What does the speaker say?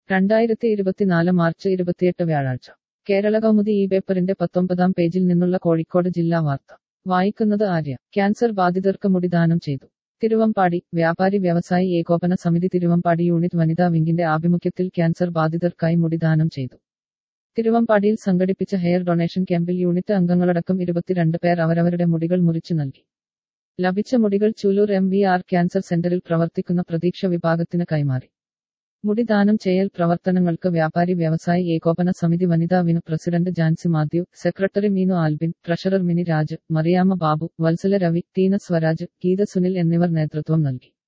രണ്ടായിരത്തി ഇരുപത്തിനാല് മാർച്ച് ഇരുപത്തിയെട്ട് വ്യാഴാഴ്ച കേരള കൗമുദി ഈ പേപ്പറിന്റെ പത്തൊമ്പതാം പേജിൽ നിന്നുള്ള കോഴിക്കോട് ജില്ലാ വാർത്ത വായിക്കുന്നത് ആര്യ ക്യാൻസർ ബാധിതർക്ക് മുടിദാനം ചെയ്തു തിരുവമ്പാടി വ്യാപാരി വ്യവസായി ഏകോപന സമിതി തിരുവമ്പാടി യൂണിറ്റ് വനിതാ വിംഗിന്റെ ആഭിമുഖ്യത്തിൽ ക്യാൻസർ ബാധിതർക്കായി മുടിദാനം ചെയ്തു തിരുവമ്പാടിയിൽ സംഘടിപ്പിച്ച ഹെയർ ഡൊണേഷൻ ക്യാമ്പിൽ യൂണിറ്റ് അംഗങ്ങളടക്കം ഇരുപത്തിരണ്ട് പേർ അവരവരുടെ മുടികൾ മുറിച്ചു നൽകി ലഭിച്ച മുടികൾ Chooloor M V R cancer സെന്ററിൽ പ്രവർത്തിക്കുന്ന പ്രതീക്ഷ വിഭാഗത്തിന് കൈമാറി മുടിദാനം ചെയ്യൽ പ്രവർത്തനങ്ങൾക്ക് വ്യാപാരി വ്യവസായി ഏകോപന സമിതി വനിതാ വിന് president Jancy Mathew secretary Meenu Albin treasurer Mini Raj Mariyamma Babu Valsala Ravi Teena Swaraj Geetha Sunil എന്നിവർ നേതൃത്വം നൽകി